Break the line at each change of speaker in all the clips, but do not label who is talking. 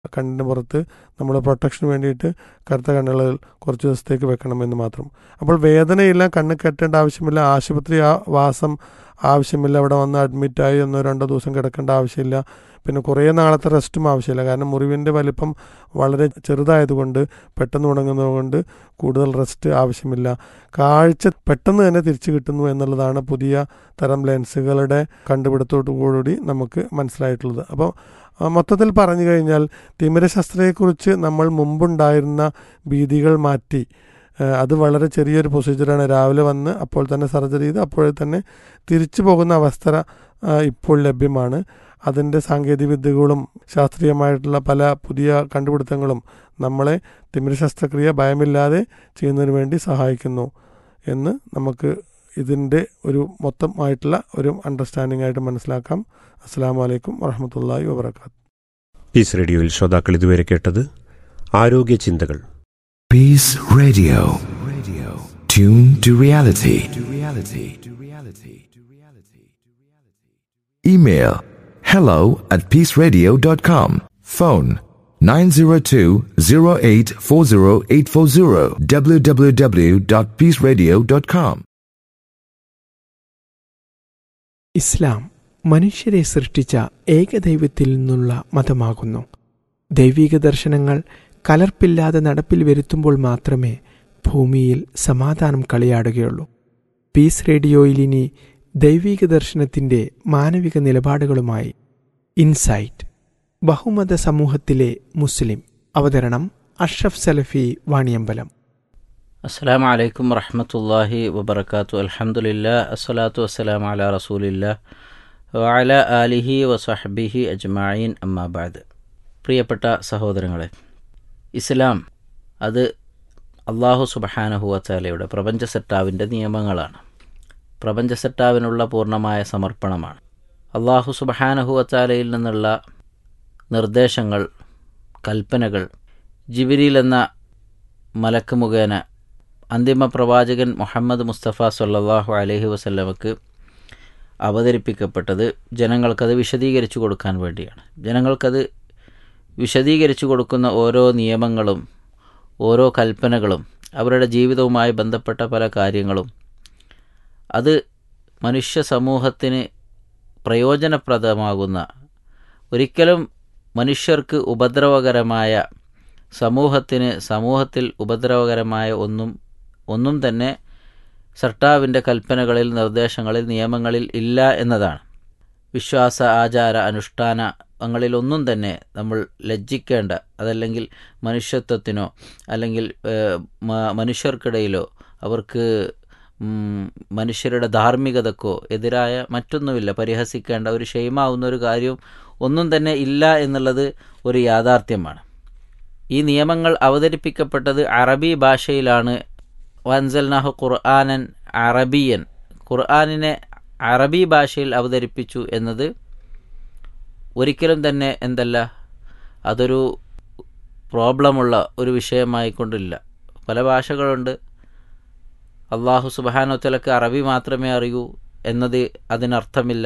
കണ്ണിന് പുറത്ത് നമ്മൾ പ്രൊട്ടക്ഷന് വേണ്ടിയിട്ട് കറുത്ത കണ്ണുകൾ കുറച്ച് ദിവസത്തേക്ക് വെക്കണമെന്ന് മാത്രം അപ്പോൾ വേദനയില്ല കണ്ണ് കെട്ടേണ്ട ആവശ്യമില്ല ആശുപത്രി ആ വാസം ആവശ്യമില്ല അവിടെ വന്ന് അഡ്മിറ്റായി ഒന്നോ രണ്ടോ ദിവസം കിടക്കേണ്ട ആവശ്യമില്ല പിന്നെ കുറേ നാളത്തെ റെസ്റ്റും ആവശ്യമില്ല കാരണം മുറിവിൻ്റെ വലിപ്പം വളരെ ചെറുതായതുകൊണ്ട് പെട്ടെന്ന് ഉണങ്ങുന്നതുകൊണ്ട് കൂടുതൽ റെസ്റ്റ് ആവശ്യമില്ല കാഴ്ച പെട്ടെന്ന് തന്നെ തിരിച്ചു കിട്ടുന്നു എന്നുള്ളതാണ് പുതിയ തരം ലെൻസുകളുടെ കണ്ടുപിടുത്തോടുകൂടി നമുക്ക് മനസ്സിലായിട്ടുള്ളത് അപ്പോൾ ആ, മൊത്തത്തിൽ പറഞ്ഞു കഴിഞ്ഞാൽ തിമിര ശസ്ത്രയെക്കുറിച്ച് നമ്മൾ മുമ്പുണ്ടായിരുന്ന ഭീതികൾ മാറ്റി ആ, അത് വളരെ ചെറിയൊരു പ്രൊസീജിയറാണ് രാവിലെ വന്ന് അപ്പോൾ തന്നെ സർജറി ചെയ്ത് അപ്പോഴേ തന്നെ തിരിച്ചു പോകുന്ന അവസ്ഥ ആ, ഇപ്പോൾ ലഭ്യമാണ് അതിൻ്റെ സാങ്കേതിക വിദ്യകളും ശാസ്ത്രീയമായിട്ടുള്ള പല പുതിയ കണ്ടുപിടുത്തങ്ങളും നമ്മളെ തിമിര ശസ്ത്രക്രിയ ഭയമില്ലാതെ ചെയ്യുന്നതിന് വേണ്ടി സഹായിക്കുന്നു എന്ന് നമുക്ക് ഇതിൻ്റെ ഒരു മൊത്തമായിട്ടുള്ള ഒരു അണ്ടർസ്റ്റാൻഡിംഗ് ആയിട്ട് മനസ്സിലാക്കാം അസ്സാം വലൈക്കും വറഹമത്തല്ലാഹി വാബർക്കാത്തു
പീസ് റേഡിയോയിൽ ശ്രോതാക്കൾ ഇതുവരെ കേട്ടത് ആരോഗ്യ ചിന്തകൾ
Peace Radio. Radio. Tune to reality. To reality. To reality. To reality. Email hello at peaceradio.com. Phone 902-0840840 www.peaceradio.com.
ഇസ്ലാം മനുഷ്യരെ സൃഷ്ടിച്ച ഏകദൈവത്തിൽ നിന്നുള്ള മതമാകുന്നു ദൈവിക ദർശനങ്ങൾ കലർപ്പില്ലാതെ നടപ്പിൽ വരുത്തുമ്പോൾ മാത്രമേ ഭൂമിയിൽ സമാധാനം കളിയാടുകയുള്ളൂ പീസ് റേഡിയോയിൽ ഇനി ദൈവിക ദർശനത്തിൻ്റെ മാനവിക നിലപാടുകളുമായി ഇൻസൈറ്റ് ബഹുമത സമൂഹത്തിലെ മുസ്ലിം അവതരണം അഷ്റഫ് സലഫി വാണിയമ്പലം
അസ്സാം വലൈക്കും വറഹമത്തല്ലാഹി വബർക്കാത്തു അൽഹംദുലില്ലാ അസ്സലാത്തു വസ്സലാം അല റസൂലില്ലാ വഅല ആലിഹി വസഹബിഹി അജ്മായീൻ അമ്മാബാദ് പ്രിയപ്പെട്ട സഹോദരങ്ങളെ ഇസ്ലാം അത് അള്ളാഹു സുബഹാനഹുവച്ചാലയുടെ പ്രപഞ്ച സെട്ടാവിൻ്റെ നിയമങ്ങളാണ് പ്രപഞ്ച സെട്ടാവിനുള്ള പൂർണ്ണമായ സമർപ്പണമാണ് അള്ളാഹു സുബഹാനഹുവച്ചാലയിൽ നിന്നുള്ള നിർദ്ദേശങ്ങൾ കൽപ്പനകൾ ജിബിരിൽ എന്ന മലക്ക് മുഖേന അന്തിമ പ്രവാചകൻ മുഹമ്മദ് മുസ്തഫ സല്ലാഹു അലഹി വസല്ലമക്ക് അവതരിപ്പിക്കപ്പെട്ടത് ജനങ്ങൾക്കത് വിശദീകരിച്ചു കൊടുക്കാൻ വേണ്ടിയാണ് ജനങ്ങൾക്കത് വിശദീകരിച്ചു കൊടുക്കുന്ന ഓരോ നിയമങ്ങളും ഓരോ കൽപ്പനകളും അവരുടെ ജീവിതവുമായി ബന്ധപ്പെട്ട പല കാര്യങ്ങളും അത് മനുഷ്യ സമൂഹത്തിന് പ്രയോജനപ്രദമാകുന്ന ഒരിക്കലും മനുഷ്യർക്ക് ഉപദ്രവകരമായ സമൂഹത്തിന് സമൂഹത്തിൽ ഉപദ്രവകരമായ ഒന്നും ഒന്നും തന്നെ സർട്ടാവിൻ്റെ കൽപ്പനകളിൽ നിർദ്ദേശങ്ങളിൽ നിയമങ്ങളിൽ ഇല്ല എന്നതാണ് വിശ്വാസ ആചാര അനുഷ്ഠാനങ്ങളിലൊന്നും തന്നെ നമ്മൾ ലജ്ജിക്കേണ്ട അതല്ലെങ്കിൽ മനുഷ്യത്വത്തിനോ അല്ലെങ്കിൽ ഏഹ്, മ- മനുഷ്യർക്കിടയിലോ അവർക്ക് ഉം, മനുഷ്യരുടെ ധാർമ്മികതക്കോ എതിരായ മറ്റൊന്നുമില്ല പരിഹസിക്കേണ്ട ഒരു ഷെയ്മാവുന്ന ഒരു കാര്യവും ഒന്നും തന്നെ ഇല്ല എന്നുള്ളത് ഒരു യാഥാർത്ഥ്യമാണ് ഈ നിയമങ്ങൾ അവതരിപ്പിക്കപ്പെട്ടത് അറബി ഭാഷയിലാണ് വൻസൽനാഹു ഖുർആാനൻ അറബിയൻ ഖുർആാനിനെ അറബി ഭാഷയിൽ അവതരിപ്പിച്ചു എന്നത് ഒരിക്കലും തന്നെ എന്തല്ല അതൊരു പ്രോബ്ലമുള്ള ഒരു വിഷയമായിക്കൊണ്ടില്ല പല ഭാഷകളുണ്ട് അള്ളാഹു സുബാനോത്തലക്ക് അറബി മാത്രമേ അറിയൂ എന്നത് അതിനർത്ഥമില്ല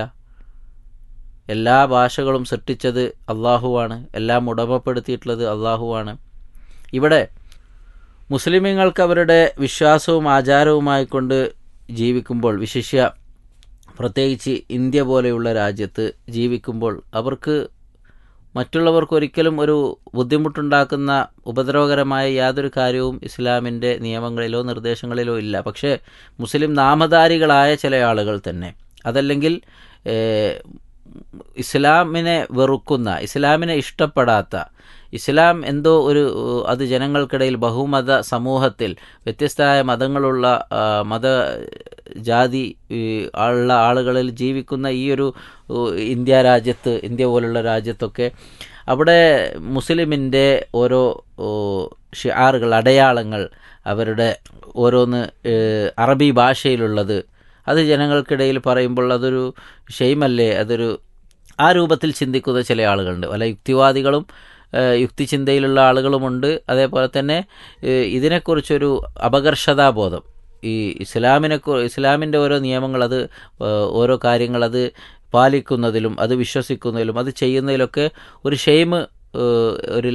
എല്ലാ ഭാഷകളും സൃഷ്ടിച്ചത് അള്ളാഹുവാണ് എല്ലാം ഉടമപ്പെടുത്തിയിട്ടുള്ളത് അള്ളാഹുവാണ് ഇവിടെ മുസ്ലിമീങ്ങൾക്ക് അവരുടെ വിശ്വാസവും ആചാരവുമായി കൊണ്ട് ജീവിക്കുമ്പോൾ വിശിഷ്യ പ്രത്യേകിച്ച് ഇന്ത്യ പോലെയുള്ള രാജ്യത്ത് ജീവിക്കുമ്പോൾ അവർക്ക് മറ്റുള്ളവർക്ക് ഒരിക്കലും ഒരു ബുദ്ധിമുട്ടുണ്ടാക്കുന്ന ഉപദ്രവകരമായ യാതൊരു കാര്യവും ഇസ്ലാമിൻ്റെ നിയമങ്ങളിലോ നിർദ്ദേശങ്ങളിലോ ഇല്ല പക്ഷേ മുസ്ലിം നാമധാരികളായ ചില ആളുകൾ തന്നെ അതല്ലെങ്കിൽ ഏഹ്, ഇസ്ലാമിനെ വെറുക്കുന്ന ഇസ്ലാമിനെ ഇഷ്ടപ്പെടാത്ത ഇസ്ലാം എന്തോ ഒരു ഏഹ്, അത് ജനങ്ങൾക്കിടയിൽ ബഹുമത സമൂഹത്തിൽ വ്യത്യസ്തമായ മതങ്ങളുള്ള ആ, മത ജാതി ഈ, ഉള്ള ആളുകളിൽ ജീവിക്കുന്ന ഈ ഒരു ഏഹ്, ഇന്ത്യ രാജ്യത്ത് ഇന്ത്യ പോലുള്ള രാജ്യത്തൊക്കെ അവിടെ മുസ്ലിമിൻ്റെ ഓരോ ഏഹ്, ഷിആറുകൾ അടയാളങ്ങൾ അവരുടെ ഓരോന്ന് ഏഹ്, അറബി ഭാഷയിലുള്ളത് അത് ജനങ്ങൾക്കിടയിൽ പറയുമ്പോൾ അതൊരു ഷെയ്മല്ലേ അതൊരു ആ രൂപത്തിൽ ചിന്തിക്കുന്ന ചില ആളുകളുണ്ട് പല യുക്തിവാദികളും ഏഹ്, യുക്തിചിന്തയിലുള്ള ആളുകളുമുണ്ട് അതേപോലെ തന്നെ ഏഹ്, ഇതിനെക്കുറിച്ചൊരു അപകർഷതാബോധം ഈ ഇസ്ലാമിനെ ഇസ്ലാമിൻ്റെ ഓരോ നിയമങ്ങൾ അത് ഏഹ്, ഓരോ കാര്യങ്ങൾ അത് പാലിക്കുന്നതിലും അത് വിശ്വസിക്കുന്നതിലും അത് ചെയ്യുന്നതിലൊക്കെ ഒരു ഷെയ്മ് ഏഹ്, ഒരു